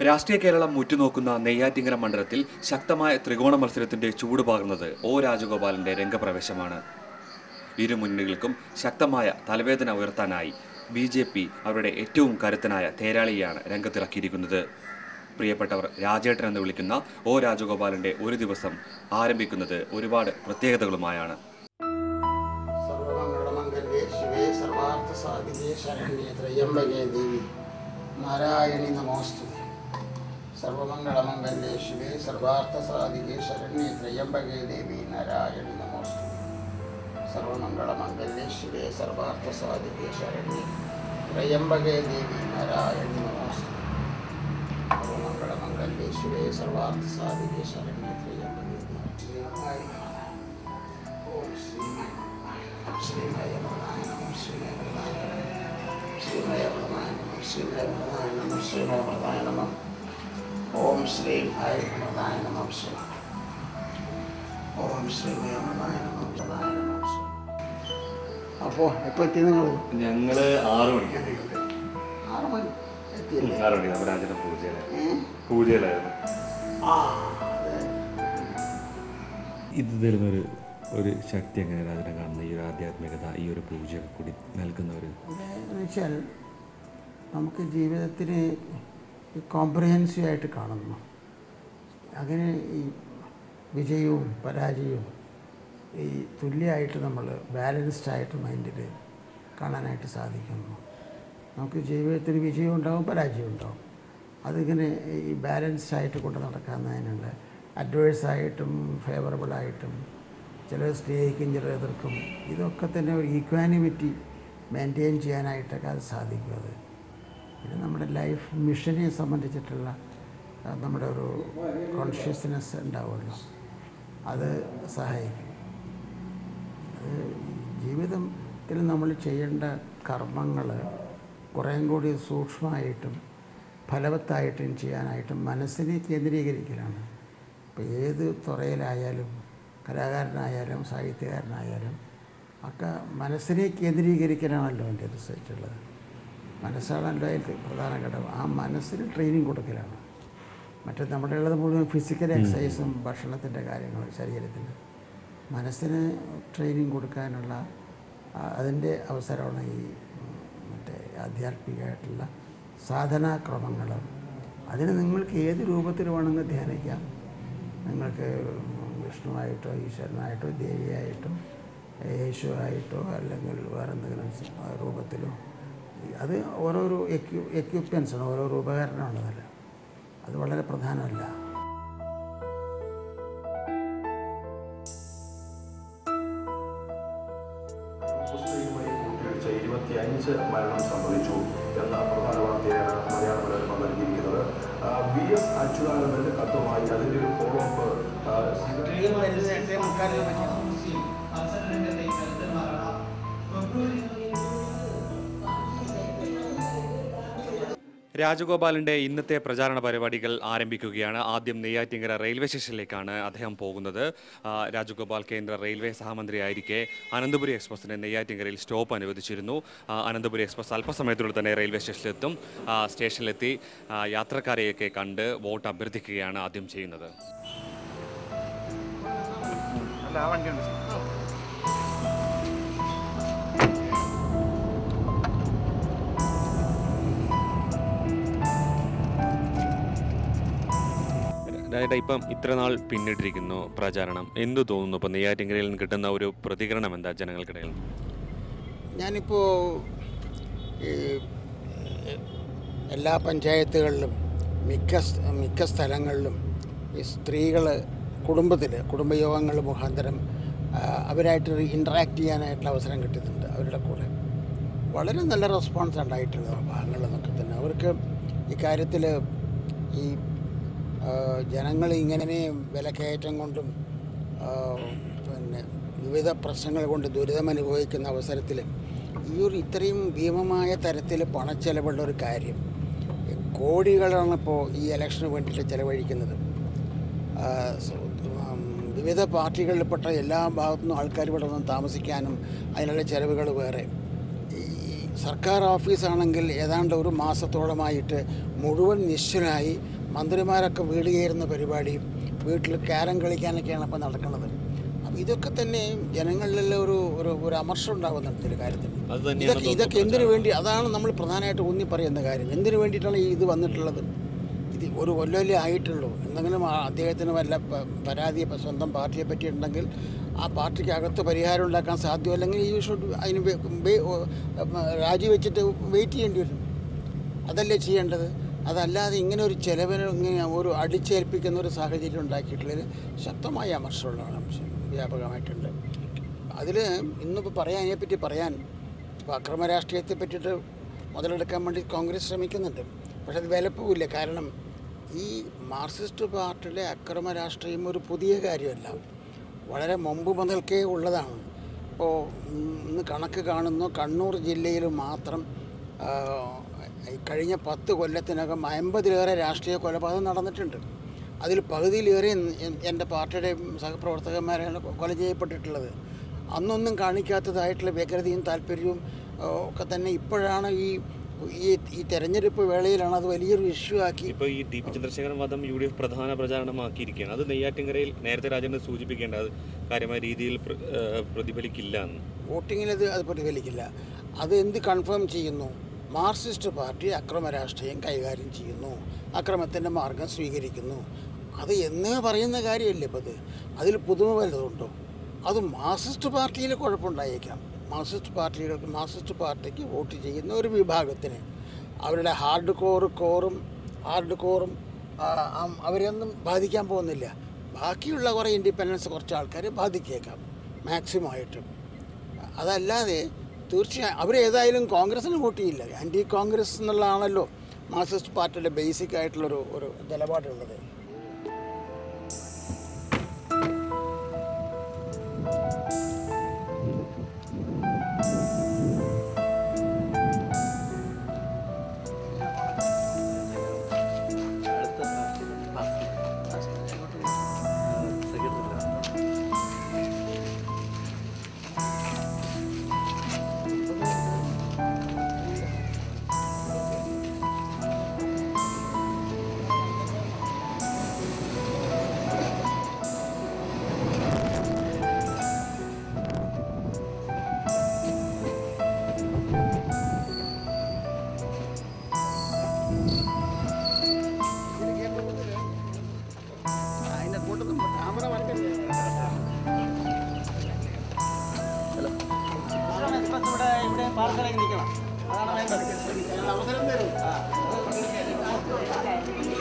രാഷ്ട്രീയ കേരളം ഉറ്റുനോക്കുന്ന നെയ്യാറ്റിങ്കര മണ്ഡലത്തിൽ ശക്തമായ ത്രികോണ മത്സരത്തിന്റെ ചൂട് പകർന്നത് ഒ രാജഗോപാലന്റെ രംഗപ്രവേശമാണ് ഇരു മുന്നണികൾക്കും ശക്തമായ തലവേദന ഉയർത്താനായി ബി ജെ പി അവരുടെ ഏറ്റവും കരുത്തനായ തേരാളിയാണ് രംഗത്തിറക്കിയിരിക്കുന്നത് പ്രിയപ്പെട്ടവർ രാജേട്ടൻ എന്ന് വിളിക്കുന്ന ഒ രാജഗോപാലന്റെ ഒരു ദിവസം ആരംഭിക്കുന്നത് ഒരുപാട് പ്രത്യേകതകളുമായാണ് സർവമംഗളമംഗല്യേ ശിവേ സർവാർത്ഥസാധികേ ശരണ്യേ ത്രയംബകേ ദേവി നാരായണി നമോസ്തു സർവമംഗളമംഗല്യേ ശിവേ സർവാർത്ഥസാധികേ ശരണ്യേ ത്രയംബകേ ദേവി നാരായണി നമോസ്തു സർവമംഗളമംഗല്യേ ശിവേ സർവാർത്ഥസാധികേ ശരണ്യേ ത്രയംബകേ ദേവി നാരായണി നമോസ്തു സർവമംഗളമംഗല്യേ ശിവേ സർവാർത്ഥസാധികേ ശരണ്യേ ത്രയംബകേ ദേവി ഓം ശ്രീമേ ശ്രീമയ പ്രധായ നമം ശ്രീമയ പ്രധായ നമം ശ്രീമയ പ്രധായ നമം ശ്രീമയ പ്രധായ നമം ശ്രീമയ പ്രധായ നമം ഓം ശ്രീം ഹൈ പ്രധായ നമം ശ്രീ ഓം ശ്രീമയ പ്രധായ നമം പ്രധായ നമം ശ്രീ അപ്പോൾ എപ്പോൾ എത്തി നിങ്ങൾ ഞങ്ങള് ആറു മണിക്ക് ആറ് മണി എത്തിയല്ലേ ആറു മണി നവരാജന പൂജയിലെ ഏ? പൂജയിലായിരുന്നു ആ അതെ ഇത് തരുന്നൊരു ഒരു ശക്തി എങ്ങനെ രാജനെ കാണുന്ന ഈ ഒരു ആധ്യാത്മികത ഈ ഒരു പൂജയൊക്കെ കൂടി നൽകുന്ന ഒരു എന്ന് വെച്ചാൽ നമുക്ക് ജീവിതത്തിന് കോംപ്രിഹെൻസീവ് ആയിട്ട് കാണുന്നു അങ്ങനെ ഈ വിജയവും പരാജയവും ഈ തുല്യമായിട്ട് നമ്മൾ ബാലൻസ്ഡ് ആയിട്ട് മൈൻഡിൽ കാണാനായിട്ട് സാധിക്കുന്നു നമുക്ക് ജീവിതത്തിൽ വിജയം ഉണ്ടാവും പരാജയം ഉണ്ടാവും അതിങ്ങനെ ഈ ബാലൻസ്ഡ് ആയിട്ട് കൊണ്ട് നടക്കാവുന്നതിനുള്ള അഡ്വേഴ്സായിട്ടും ഫേവറബിളായിട്ടും ചിലർ സ്നേഹിക്കും ചിലർ എതിർക്കും ഇതൊക്കെ തന്നെ ഒരു ഈക്വാനിമിറ്റി മെയിൻറ്റെയിൻ ചെയ്യാനായിട്ടൊക്കെ അത് സാധിക്കും അത് പിന്നെ നമ്മുടെ ലൈഫ് മിഷനെ സംബന്ധിച്ചിട്ടുള്ള ആ, നമ്മുടെ ഒരു കോൺഷ്യസ്നെസ് ഉണ്ടാവുമല്ലോ അത് സഹായിക്കും അത് ജീവിതത്തിൽ നമ്മൾ ചെയ്യേണ്ട കർമ്മങ്ങൾ കുറേം കൂടി സൂക്ഷ്മമായിട്ടും ഫലവത്തായിട്ടും ചെയ്യാനായിട്ടും മനസ്സിനെ കേന്ദ്രീകരിക്കലാണ് ഇപ്പോൾ ഏത് തുറയിലായാലും കലാകാരനായാലും സാഹിത്യകാരനായാലും ഒക്കെ മനസ്സിനെ കേന്ദ്രീകരിക്കലാണല്ലോ എൻ്റെ റിസർച്ച് ഉള്ളത് മനസ്സാണല്ലോ അതിൽ പ്രധാന ഘടകം ആ മനസ്സിന് ട്രെയിനിങ് കൊടുക്കലാണ് മറ്റേ നമ്മുടെ ഉള്ളത് മുഴുവൻ ഫിസിക്കൽ എക്സസൈസും ഭക്ഷണത്തിൻ്റെ കാര്യങ്ങളും ശരീരത്തിന് മനസ്സിന് ട്രെയിനിങ് കൊടുക്കാനുള്ള ആ, അതിൻ്റെ അവസരമാണ് ഈ ഉം, മറ്റേ ആധ്യാത്മികമായിട്ടുള്ള സാധനാക്രമങ്ങൾ അതിന് നിങ്ങൾക്ക് ഏത് രൂപത്തിൽ വേണമെങ്കിൽ ധ്യാനിക്കാം നിങ്ങൾക്ക് വിഷ്ണുവായിട്ടോ ഈശ്വരനായിട്ടോ ദേവിയായിട്ടോ യേശുവായിട്ടോ അല്ലെങ്കിൽ വേറെ എന്തെങ്കിലും സ- രൂപത്തിലോ അത് ഓരോരോ എക്യു എക്യുപ്മെൻസാണ് ഓരോരോ ഉപകരണമാണതല്ല അത് വളരെ പ്രധാനമല്ല മുസ്ലിമായി കൂട്ടിയിടിച്ച് ഇരുപത്തിയഞ്ച് മരണം സംഭവിച്ചു എന്ന പ്രധാന വാർത്തയാണ് മലയാള മനോരമ നൽകിയിരിക്കുന്നത് ആ, വി എസ് അച്യുതാനന്ദന്റെ കത്തുമായി അതിന്റെ ഒരു ഫോളോ അപ്പ് രാജഗോപാലിന്റെ ഇന്നത്തെ പ്രചാരണ പരിപാടികൾ ആരംഭിക്കുകയാണ് ആദ്യം നെയ്യാറ്റിങ്കര റെയിൽവേ സ്റ്റേഷനിലേക്കാണ് അദ്ദേഹം പോകുന്നത് ആ, രാജഗോപാൽ കേന്ദ്ര റെയിൽവേ സഹമന്ത്രിയായിരിക്കെ അനന്തപുരി എക്സ്പ്രസിന് നെയ്യാറ്റിങ്കരയിൽ സ്റ്റോപ്പ് അനുവദിച്ചിരുന്നു ആ, അനന്തപുരി എക്സ്പ്രസ് അല്പസമയത്തിനുള്ളിൽ തന്നെ റെയിൽവേ സ്റ്റേഷനിലെത്തും ആ, സ്റ്റേഷനിലെത്തി ആ, യാത്രക്കാരെയൊക്കെ കണ്ട് വോട്ട് അഭ്യർത്ഥിക്കുകയാണ് ആദ്യം ചെയ്യുന്നത് രാജേട്ടാ ഇപ്പം ഇത്ര നാൾ പിന്നിട്ടിരിക്കുന്നു പ്രചാരണം എന്തു തോന്നുന്നു ഇപ്പം നെയ്യാറ്റിങ്കരയിൽ നിന്ന് കിട്ടുന്ന ഒരു പ്രതികരണം എന്താ ജനങ്ങൾക്കിടയിൽ ഞാനിപ്പോൾ ഈ എല്ലാ പഞ്ചായത്തുകളിലും മിക്ക സ്- മിക്ക സ്ഥലങ്ങളിലും ഈ സ്ത്രീകൾ കുടുംബത്തിൽ കുടുംബയോഗങ്ങൾ മുഖാന്തരം ആ, അവരായിട്ട് ഇൻട്രാക്ട് ചെയ്യാനായിട്ടുള്ള അവസരം കിട്ടുന്നുണ്ട് അവരുടെ കൂടെ വളരെ നല്ല റെസ്പോൺസ് ഉണ്ടായിട്ടുള്ളത് ആ ഭാഗങ്ങളിൽ നിന്നൊക്കെ തന്നെ അവർക്ക് ഇക്കാര്യത്തിൽ ഈ ആ, ജനങ്ങൾ ഇങ്ങനെ വിലക്കയറ്റം കൊണ്ടും ആ, പിന്നെ വിവിധ പ്രശ്നങ്ങൾ കൊണ്ട് ദുരിതം അനുഭവിക്കുന്ന അവസരത്തിൽ ഈ ഒരു ഇത്രയും ഭീമമായ തരത്തിൽ പണച്ചെലവുള്ള ഒരു കാര്യം ഈ കോടികളാണ് ഇപ്പോൾ ഈ ഇലക്ഷന് വേണ്ടിയിട്ട് ചെലവഴിക്കുന്നത് ആ, സ- ഉം, വിവിധ പാർട്ടികളിൽപ്പെട്ട എല്ലാ ഭാഗത്തുനിന്നും ആൾക്കാർ ഇവിടെ വന്ന് താമസിക്കാനും അതിനുള്ള ചിലവുകൾ വേറെ ഈ സർക്കാർ ഓഫീസാണെങ്കിൽ ഏതാണ്ട് ഒരു മാസത്തോളമായിട്ട് മുഴുവൻ നിശ്ചലായി മന്ത്രിമാരൊക്കെ വീട് കയറുന്ന പരിപാടിയും വീട്ടിൽ ക്യാരം കളിക്കാനൊക്കെയാണ് ഇപ്പോൾ നടക്കുന്നത് അപ്പം ഇതൊക്കെ തന്നെ ജനങ്ങളിലെല്ലാം ഒരു ഒരു ഒരു അമർഷം ഉണ്ടാകുന്നുണ്ട് ഇതിൻ്റെ കാര്യത്തിൽ അത് തന്നെയാണ് ഇതൊക്കെ ഇതൊക്കെ എന്തിനു വേണ്ടി അതാണ് നമ്മൾ പ്രധാനമായിട്ട് ഊന്നി പറയുന്ന കാര്യം എന്തിനു വേണ്ടിയിട്ടാണ് ഈ ഇത് വന്നിട്ടുള്ളത് ഇത് ഒരു കൊല്ലമല്ലേ ആയിട്ടുള്ളൂ എന്തെങ്കിലും ആ അദ്ദേഹത്തിന് വല്ല പ- പരാതി ഇപ്പം സ്വന്തം പാർട്ടിയെ പറ്റി ഉണ്ടെങ്കിൽ ആ പാർട്ടിക്ക് അകത്ത് പരിഹാരം ഉണ്ടാക്കാൻ സാധ്യമല്ലെങ്കിൽ ഈ ഷുഡ് അതിന് വെ- വെ- ഓ, ഉം, രാജിവെച്ചിട്ട് വെയിറ്റ് ചെയ്യേണ്ടി വരും അതല്ലേ ചെയ്യേണ്ടത് അതല്ലാതെ ഇങ്ങനെ ഒരു ചെലവിന് ഇങ്ങനെ ഒരു അടിച്ചേൽപ്പിക്കുന്ന ഒരു സാഹചര്യം ഉണ്ടാക്കിയിട്ടുള്ളതിൽ ശക്തമായ അമർഷമുള്ളതാണ് അംശം വ്യാപകമായിട്ടുണ്ട് അതിൽ ഇന്നിപ്പോൾ പറയാൻ അതിനെപ്പറ്റി പറയാൻ ഇപ്പോൾ അക്രമ രാഷ്ട്രീയത്തെ പറ്റിയിട്ട് മുതലെടുക്കാൻ വേണ്ടി കോൺഗ്രസ് ശ്രമിക്കുന്നുണ്ട് പക്ഷെ അത് വിലപ്പോവില്ല കാരണം ഈ മാർക്സിസ്റ്റ് പാർട്ടിയിലെ അക്രമ രാഷ്ട്രീയം ഒരു പുതിയ കാര്യമല്ല വളരെ മുമ്പ് മുതൽക്കേ ഉള്ളതാണ് ഇപ്പോൾ ഇന്ന് കണക്ക് കാണുന്നു കണ്ണൂർ ജില്ലയിൽ മാത്രം ആ, ഈ കഴിഞ്ഞ പത്ത് കൊല്ലത്തിനകം അമ്പതിലേറെ രാഷ്ട്രീയ കൊലപാതകം നടന്നിട്ടുണ്ട് അതിൽ പകുതിയിലേറെ എൻ- എൻ്റെ പാർട്ടിയുടെ സഹപ്രവർത്തകന്മാരാണ് കൊല ചെയ്യപ്പെട്ടിട്ടുള്ളത് അന്നൊന്നും കാണിക്കാത്തതായിട്ടുള്ള വ്യഗ്രതയും താല്പര്യവും ആ, ഒക്കെ തന്നെ ഇപ്പോഴാണ് ഈ ഈ ഈ തെരഞ്ഞെടുപ്പ് വേളയിലാണ് അത് വലിയൊരു ഇഷ്യൂ ആക്കി ഇപ്പോൾ ഈ ടി പി ചന്ദ്രശേഖരൻ വധം യു ഡി എഫ് പ്രധാന പ്രചാരണമാക്കിയിരിക്കുകയാണ് അത് നെയ്യാറ്റിൻകരയിൽ നേരത്തെ രാജേന്ദ്രൻ സൂചിപ്പിക്കേണ്ട അത് കാര്യമായ രീതിയിൽ പ്ര- ഏഹ് പ്രതിഫലിക്കില്ല എന്ന് വോട്ടിങ്ങിൽ അത് അത് പ്രതിഫലിക്കില്ല അത് എന്ത് കൺഫേം ചെയ്യുന്നു മാർക്സിസ്റ്റ് പാർട്ടി അക്രമ രാഷ്ട്രീയം കൈകാര്യം ചെയ്യുന്നു അക്രമത്തിൻ്റെ മാർഗം സ്വീകരിക്കുന്നു അത് എന്നേ പറയുന്ന കാര്യമല്ലേ ഇപ്പം അത് അതിൽ പുതുമ വല്ലതുണ്ടോ അത് മാർക്സിസ്റ്റ് പാർട്ടിയിൽ കുഴപ്പമുണ്ടായേക്കാം മാർക്സിസ്റ്റ് പാർട്ടികൾക്ക് മാർക്സിസ്റ്റ് പാർട്ടിക്ക് വോട്ട് ചെയ്യുന്ന ഒരു വിഭാഗത്തിന് അവരുടെ ഹാർഡ് കോർ കോറും ഹാർഡ് കോറും ആ, ആ- അവരെയൊന്നും ബാധിക്കാൻ പോകുന്നില്ല ബാക്കിയുള്ള കുറേ ഇൻഡിപെൻഡൻസ് കുറച്ച് ആൾക്കാരെ ബാധിച്ചേക്കാം മാക്സിമം ആയിട്ടും അതല്ലാതെ തീർച്ചയായും അവരേതായാലും കോൺഗ്രസിന് വോട്ട് ചെയ്യില്ല ആൻറ്റി കോൺഗ്രസ് എന്നുള്ളതാണല്ലോ മാർക്സിസ്റ്റ് പാർട്ടിയുടെ ബേസിക് ആയിട്ടുള്ളൊരു ഒരു നിലപാടുള്ളത് അതിൻ്റെ കൂട്ടത്തിൽ ക്യാമറ വരക്കല്ലേ ഇവിടെ ഇവിടെ പാർക്കിലേക്ക് നിൽക്കണം അതാണ് വേണ്ടത് അവസരം തരും